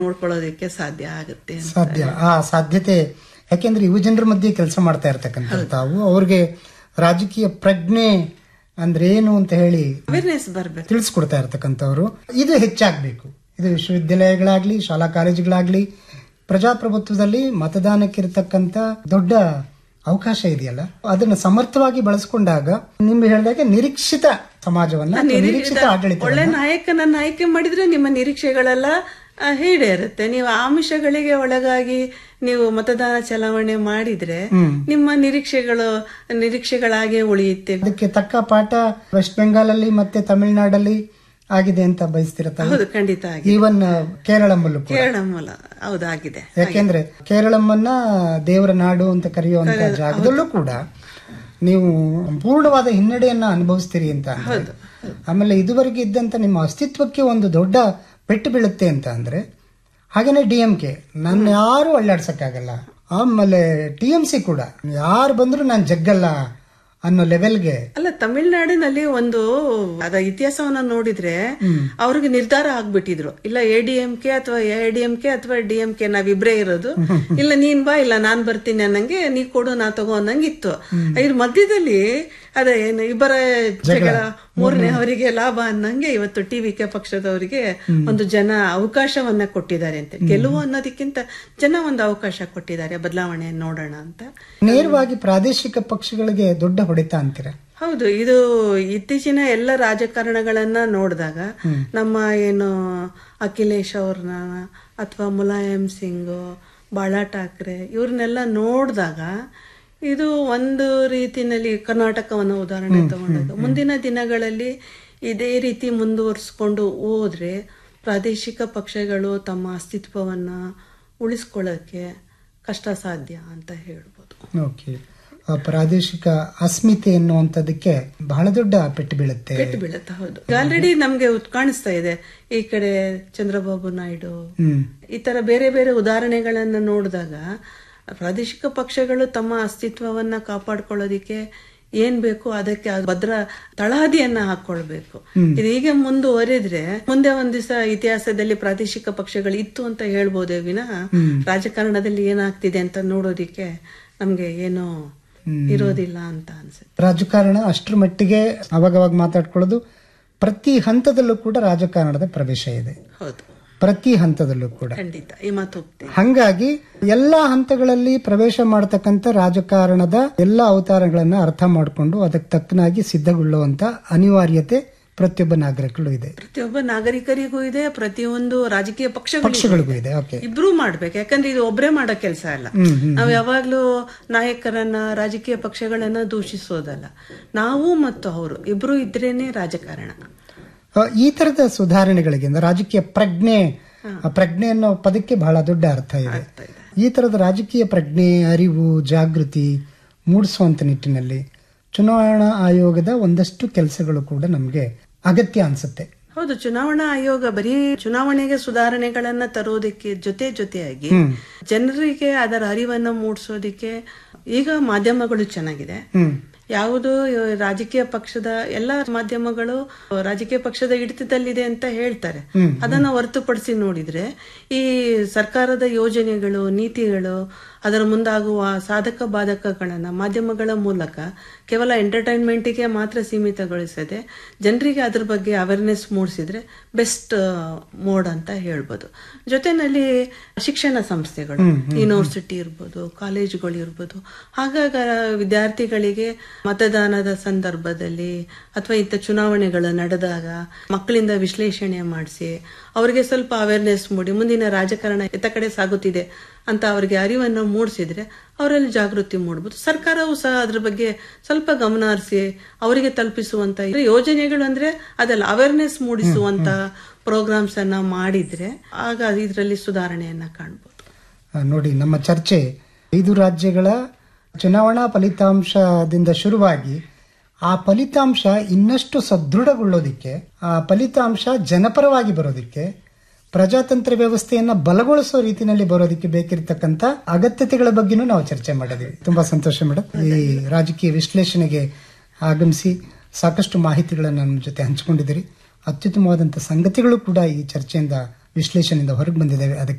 ನೋಡ್ಕೊಳ್ಳೋದಕ್ಕೆ ಸಾಧ್ಯ ಆಗುತ್ತೆ ಅಂತ. ಸಾಧ್ಯ ಆ ಸಾಧ್ಯತೆ ಯಾಕೆಂದ್ರೆ ಯುವ ಜನರ ಮಧ್ಯೆ ಕೆಲಸ ಮಾಡ್ತಾ ಇರ್ತಕ್ಕಂಥ ತಾವು ಅವ್ರಿಗೆ ರಾಜಕೀಯ ಪ್ರಜ್ಞೆ ಅಂದ್ರೆ ಏನು ಅಂತ ಹೇಳಿ ಅವೇರ್ನೆಸ್ ಬರ್ಬೇಕು ತಿಳಿಸ್ಕೊಡ್ತಾ ಇರ್ತಕ್ಕಂಥವ್ರು ಇದು ಹೆಚ್ಚಾಗಬೇಕು ಇದು ವಿಶ್ವವಿದ್ಯಾಲಯಗಳಾಗ್ಲಿ ಶಾಲಾ ಕಾಲೇಜುಗಳಾಗ್ಲಿ ಪ್ರಜಾಪ್ರಭುತ್ವದಲ್ಲಿ ಮತದಾನಕ್ಕಿರ್ತಕ್ಕಂಥ ದೊಡ್ಡ ಅವಕಾಶ ಇದೆಯಲ್ಲ ಅದನ್ನ ಸಮರ್ಥವಾಗಿ ಬಳಸ್ಕೊಂಡಾಗ ನಿಮ್ಗೆ ಹೇಳಿದಾಗೆ ನಿರೀಕ್ಷಿತ ಸಮಾಜವನ್ನ ಅಥವಾ ನಿರೀಕ್ಷಿತ ಆಡಳಿತ ಒಳ್ಳೆ ನಾಯಕನನ್ನ ಆಯ್ಕೆ ಮಾಡಿದ್ರೆ ನಿಮ್ಮ ನಿರೀಕ್ಷೆಗಳೆಲ್ಲ ಆ, ಈಡೇರುತ್ತೆ ನೀವು ಆಮಿಷಗಳಿಗೆ ಒಳಗಾಗಿ ನೀವು ಮತದಾನ ಚಲಾವಣೆ ಮಾಡಿದ್ರೆ ನಿಮ್ಮ ನಿರೀಕ್ಷೆಗಳು ನಿರೀಕ್ಷೆಗಳಾಗೆ ಉಳಿಯುತ್ತೆ ಅದಕ್ಕೆ ತಕ್ಕ ಪಾಠ ವೆಸ್ಟ್ ಬೆಂಗಾಲ್ ಅಲ್ಲಿ ಮತ್ತೆ ತಮಿಳುನಾಡಲ್ಲಿ ಆಗಿದೆ ಅಂತ ಬಯಸ್ತಿರತ್ತ ಹೌದು ಖಂಡಿತ ಆಗಿ ಈವನ್ ಕೇರಳಂಬಲ್ಲೂ ಕೂಡ ಕೇರಳ ಮೂಲ ಹೌದಾಗಿದೆ ಯಾಕೆಂದ್ರೆ ಕೇರಳಮ್ಮನ್ನ ದೇವರ ನಾಡು ಅಂತ ಕರೆಯುವಂತ ಜಾಗದಲ್ಲೂ ಕೂಡ ನೀವು ಪೂರ್ಣವಾದ ಹಿನ್ನಡೆಯನ್ನ ಅನುಭವಿಸ್ತೀರಿ ಅಂತ ಅಂದ್ರೆ. ಆಮೇಲೆ ಇದುವರೆಗೆ ಇದ್ದಂತ ನಿಮ್ಮ ಅಸ್ತಿತ್ವಕ್ಕೆ ಒಂದು ದೊಡ್ಡ ಪೆಟ್ಟು ಬೀಳುತ್ತೆ ಅಂತ ಅಂದ್ರೆ ಹಾಗೇನೆ ಡಿ ಎಂ ಕೆ ನನ್ನ ಯಾರು ಅಳ್ಳಾಡ್ಸಕ್ಕಾಗಲ್ಲ ಆಮೇಲೆ ಟಿ ಎಂ ಸಿ ಕೂಡ ಯಾರು ಬಂದ್ರು ನಾನು ಜಗ್ಗಲ್ಲ ಅನ್ನೋ ಲೆವೆಲ್ಗೆ ಅಲ್ಲ ತಮಿಳ್ನಾಡಿನಲ್ಲಿ ಒಂದು ಅದ ಇತಿಹಾಸವನ್ನ ನೋಡಿದ್ರೆ ಅವ್ರಿಗೆ ನಿರ್ಧಾರ ಆಗ್ಬಿಟ್ಟಿದ್ರು ಇಲ್ಲ ಎ ಡಿ ಎಂ ಕೆ ಅಥವಾ ಎ ಡಿ ಎಂ ಕೆ ಅಥವಾ ಡಿ ಎಂ ಕೆ ನಾವಿಬ್ರೇ ಇರೋದು ಇಲ್ಲ ನೀನ್ ಬಾ ಇಲ್ಲ ನಾನ್ ಬರ್ತೀನಿ ಅನ್ನಂಗೆ ನೀ ಕೊಡು ನಾ ತಗೋ ಅನ್ನಂಗೆ ಇತ್ತು ಇದ್ರ ಮಧ್ಯದಲ್ಲಿ ಅದೇ ಏನು ಇಬ್ಬರ ಜಗಳ ಮೂರನೇ ಅವರಿಗೆ ಲಾಭ ಅನ್ನಂಗೆ ಇವತ್ತು ಟಿವಿ ಕೆ ಪಕ್ಷದವರಿಗೆ ಒಂದು ಜನ ಅವಕಾಶವನ್ನ ಕೊಟ್ಟಿದ್ದಾರೆ ಅಂತ ಗೆಲುವು ಅನ್ನೋದಕ್ಕಿಂತ ಜನ ಒಂದು ಅವಕಾಶ ಕೊಟ್ಟಿದ್ದಾರೆ ಬದಲಾವಣೆ ನೋಡೋಣ ಅಂತ ನೇರವಾಗಿ ಪ್ರಾದೇಶಿಕ ಪಕ್ಷಗಳಿಗೆ ದೊಡ್ಡ ಹೊಡೆತ ಅಂತೀರ ಹೌದು ಇದು ಇತ್ತೀಚಿನ ಎಲ್ಲ ರಾಜಕಾರಣಗಳನ್ನ ನೋಡಿದಾಗ ನಮ್ಮ ಏನು ಅಖಿಲೇಶ್ ಅವ್ರನ್ನ ಅಥವಾ ಮುಲಾಯಂ ಸಿಂಗ್ ಬಾಳಾ ಠಾಕ್ರೆ ಇವ್ರನ್ನೆಲ್ಲ ನೋಡಿದಾಗ ಇದು ಒಂದು ರೀತಿನಲ್ಲಿ ಕರ್ನಾಟಕವನ್ನು ಉದಾಹರಣೆ ತಗೊಂಡಾಗ ಮುಂದಿನ ದಿನಗಳಲ್ಲಿ ಇದೇ ರೀತಿ ಮುಂದುವರಿಸ್ಕೊಂಡು ಹೋದ್ರೆ ಪ್ರಾದೇಶಿಕ ಪಕ್ಷಗಳು ತಮ್ಮ ಅಸ್ತಿತ್ವವನ್ನ ಉಳಿಸ್ಕೊಳ್ಳೋಕ್ಕೆ ಕಷ್ಟ ಸಾಧ್ಯ ಅಂತ ಹೇಳ್ಬೋದು ಓಕೆ ಆ ಪ್ರಾದೇಶಿಕ ಅಸ್ಮಿತೆ ಎನ್ನುವಂಥದ್ದಕ್ಕೆ ಬಹಳ ದೊಡ್ಡ ಪೆಟ್ಟು ಬೀಳುತ್ತೆ ಕೆಟ್ಟು ಬೀಳುತ್ತೆ ಹೌದು ಆಲ್ರೆಡಿ ನಮ್ಗೆ ಉತ್- ಕಾಣಿಸ್ತಾ ಇದೆ ಈ ಕಡೆ ಚಂದ್ರಬಾಬು ನಾಯ್ಡು ಹ್ಮ್ ಈ ತರ ಬೇರೆ ಬೇರೆ ಉದಾಹರಣೆಗಳನ್ನ ನೋಡಿದಾಗ ಪ್ರಾದೇಶಿಕ ಪಕ್ಷಗಳು ತಮ್ಮ ಅಸ್ತಿತ್ವವನ್ನ ಕಾಪಾಡ್ಕೊಳ್ಳೋದಿಕ್ಕೆ ಏನ್ ಬೇಕು ಅದಕ್ಕೆ ಆ ಭದ್ರ ತಳಹದಿಯನ್ನ ಹಾಕೊಳ್ಬೇಕು ಇದು ಹೀಗೆ ಮುಂದುವರೆದ್ರೆ ಮುಂದೆ ಒಂದ್ ದಿವಸ ಇತಿಹಾಸದಲ್ಲಿ ಪ್ರಾದೇಶಿಕ ಪಕ್ಷಗಳು ಇತ್ತು ಅಂತ ಹೇಳ್ಬೋದೇ ವಿನಃ ರಾಜಕಾರಣದಲ್ಲಿ ಏನಾಗ್ತಿದೆ ಅಂತ ನೋಡೋದಿಕ್ಕೆ ನಮ್ಗೆ ಏನೋ ಇರೋದಿಲ್ಲ ಅಂತ ಅನ್ಸುತ್ತೆ ರಾಜಕಾರಣ ಅಷ್ಟರ ಮಟ್ಟಿಗೆ ಅವಾಗವಾಗ ಮಾತಾಡ್ಕೊಳ್ಳೋದು ಪ್ರತಿ ಹಂತದಲ್ಲೂ ಕೂಡ ರಾಜಕಾರಣದ ಪ್ರವೇಶ ಇದೆ ಹೌದು ಪ್ರತಿ ಹಂತದಲ್ಲೂ ಕೂಡ ಖಂಡಿತ ಈ ಮಾತು ಒಪ್ತೀನಿ. ಹಂಗಾಗಿ ಎಲ್ಲಾ ಹಂತಗಳಲ್ಲಿ ಪ್ರವೇಶ ಮಾಡತಕ್ಕಂತ ರಾಜಕಾರಣದ ಎಲ್ಲಾ ಅವತಾರಗಳನ್ನ ಅರ್ಥ ಮಾಡಿಕೊಂಡು ಅದಕ್ಕೆ ತಕ್ಕನಾಗಿ ಸಿದ್ಧಗೊಳ್ಳುವಂತ ಅನಿವಾರ್ಯತೆ ಪ್ರತಿಯೊಬ್ಬ ನಾಗರಿಕರು ಇದೆ ಪ್ರತಿಯೊಬ್ಬ ನಾಗರಿಕರಿಗೂ ಇದೆ ಪ್ರತಿಯೊಂದು ರಾಜಕೀಯ ಪಕ್ಷಗಳಿಗೂ ಪಕ್ಷಗಳಿಗೂ ಇದೆ ಓಕೆ ಇಬ್ರು ಮಾಡ್ಬೇಕು ಯಾಕಂದ್ರೆ ಇದು ಒಬ್ರೇ ಮಾಡೋ ಕೆಲಸ ಅಲ್ಲ ನಾವು ಯಾವಾಗ್ಲೂ ನಾಯಕರನ್ನ ರಾಜಕೀಯ ಪಕ್ಷಗಳನ್ನ ದೂಷಿಸೋದಲ್ಲ ನಾವು ಮತ್ತು ಅವರು ಇಬ್ರು ಇದ್ರೇನೆ ರಾಜಕಾರಣ ಆ, ಈ ತರದ ಸುಧಾರಣೆಗಳಿಗೆ ಅಂದ್ರೆ ರಾಜಕೀಯ ಪ್ರಜ್ಞೆ ಆ ಪ್ರಜ್ಞೆ ಅನ್ನೋ ಪದಕ್ಕೆ ಬಹಳ ದೊಡ್ಡ ಅರ್ಥ ಇದೆ ಈ ತರದ ರಾಜಕೀಯ ಪ್ರಜ್ಞೆ ಅರಿವು ಜಾಗೃತಿ ಮೂಡಿಸುವಂತ ನಿಟ್ಟಿನಲ್ಲಿ ಚುನಾವಣಾ ಆಯೋಗದ ಒಂದಷ್ಟು ಕೆಲಸಗಳು ಕೂಡ ನಮಗೆ ಅಗತ್ಯ ಅನ್ಸುತ್ತೆ ಹೌದು ಚುನಾವಣಾ ಆಯೋಗ ಬರೀ ಚುನಾವಣೆಗೆ ಸುಧಾರಣೆಗಳನ್ನ ತರೋದಕ್ಕೆ ಜೊತೆ ಜೊತೆಯಾಗಿ ಜನರಿಗೆ ಅದರ ಅರಿವನ್ನ ಮೂಡಿಸೋದಿಕ್ಕೆ ಈಗ ಮಾಧ್ಯಮಗಳು ಚೆನ್ನಾಗಿದೆ ಹ್ಮ್ ಯಾವುದು ರಾಜಕೀಯ ಪಕ್ಷದ ಎಲ್ಲ ಮಾಧ್ಯಮಗಳು ರಾಜಕೀಯ ಪಕ್ಷದ ಹಿಡಿತದಲ್ಲಿದೆ ಅಂತ ಹೇಳ್ತಾರೆ ಅದನ್ನ ಹೊರತುಪಡಿಸಿ ನೋಡಿದ್ರೆ ಈ ಸರ್ಕಾರದ ಯೋಜನೆಗಳು ನೀತಿಗಳು ಅದರ ಮುಂದಾಗುವ ಸಾಧಕ ಬಾಧಕಗಳನ್ನ ಮಾಧ್ಯಮಗಳ ಮೂಲಕ ಕೇವಲ ಎಂಟರ್ಟೈನ್ಮೆಂಟ್ಗೆ ಮಾತ್ರ ಸೀಮಿತಗೊಳಿಸದೆ ಜನರಿಗೆ ಅದ್ರ ಬಗ್ಗೆ ಅವೇರ್ನೆಸ್ ಮೂಡಿಸಿದ್ರೆ ಬೆಸ್ಟ್ ಮೋಡ್ ಅಂತ ಹೇಳ್ಬೋದು ಜೊತೆನಲ್ಲಿ ಶಿಕ್ಷಣ ಸಂಸ್ಥೆಗಳು ಯೂನಿವರ್ಸಿಟಿ ಇರ್ಬೋದು ಕಾಲೇಜುಗಳು ಇರ್ಬೋದು ಹಾಗಾಗ ವಿದ್ಯಾರ್ಥಿಗಳಿಗೆ ಮತದಾನದ ಸಂದರ್ಭದಲ್ಲಿ ಅಥವಾ ಇಂಥ ಚುನಾವಣೆಗಳು ನಡೆದಾಗ ಮಕ್ಕಳಿಂದ ವಿಶ್ಲೇಷಣೆ ಮಾಡಿಸಿ ಅವರಿಗೆ ಸ್ವಲ್ಪ ಅವೇರ್ನೆಸ್ ಮೂಡಿ ಮುಂದಿನ ರಾಜಕಾರಣ ಎತ್ತ ಕಡೆ ಸಾಗುತ್ತಿದೆ ಅಂತ ಅವರಿಗೆ ಅರಿವನ್ನು ಮೂಡಿಸಿದ್ರೆ ಅವರಲ್ಲಿ ಜಾಗೃತಿ ಮೂಡಬಹುದು ಸರ್ಕಾರವು ಸಹ ಅದ್ರ ಬಗ್ಗೆ ಸ್ವಲ್ಪ ಗಮನ ಹರಿಸಿ ಅವರಿಗೆ ತಲುಪಿಸುವಂತ ಯೋಜನೆಗಳು ಅಂದ್ರೆ ಅದೆಲ್ಲ ಅವೇರ್ನೆಸ್ ಮೂಡಿಸುವಂತ ಪ್ರೋಗ್ರಾಮ್ಸ್ ಅನ್ನ ಮಾಡಿದ್ರೆ ಆಗ ಇದರಲ್ಲಿ ಸುಧಾರಣೆಯನ್ನ ಕಾಣಬಹುದು ಆ, ನೋಡಿ ನಮ್ಮ ಚರ್ಚೆ ಐದು ರಾಜ್ಯಗಳ ಚುನಾವಣಾ ಫಲಿತಾಂಶದಿಂದ ಶುರುವಾಗಿ ಆ ಫಲಿತಾಂಶ ಇನ್ನಷ್ಟು ಸದೃಢಗೊಳ್ಳೋದಿಕ್ಕೆ ಆ ಫಲಿತಾಂಶ ಜನಪರವಾಗಿ ಬರೋದಿಕ್ಕೆ ಪ್ರಜಾತಂತ್ರ ವ್ಯವಸ್ಥೆಯನ್ನ ಬಲಗೊಳಿಸೋ ರೀತಿಯಲ್ಲಿ ಬರೋದಕ್ಕೆ ಬೇಕಿರತಕ್ಕಂತ ಅಗತ್ಯತೆಗಳ ಬಗ್ಗೆನೂ ನಾವು ಚರ್ಚೆ ಮಾಡಿದ್ವಿ ತುಂಬಾ ಸಂತೋಷ ಮೇಡಮ್ ಈ ರಾಜಕೀಯ ವಿಶ್ಲೇಷಣೆಗೆ ಆಗಮಿಸಿ ಸಾಕಷ್ಟು ಮಾಹಿತಿಗಳನ್ನು ನಮ್ಮ ಜೊತೆ ಹಂಚಿಕೊಂಡಿದ್ದೀರಿ ಅತ್ಯುತ್ತಮವಾದಂಥ ಸಂಗತಿಗಳು ಕೂಡ ಈ ಚರ್ಚೆಯಿಂದ ವಿಶ್ಲೇಷಣೆಯಿಂದ ಹೊರಗೆ ಬಂದಿದ್ದಾವೆ ಅದಕ್ಕೆ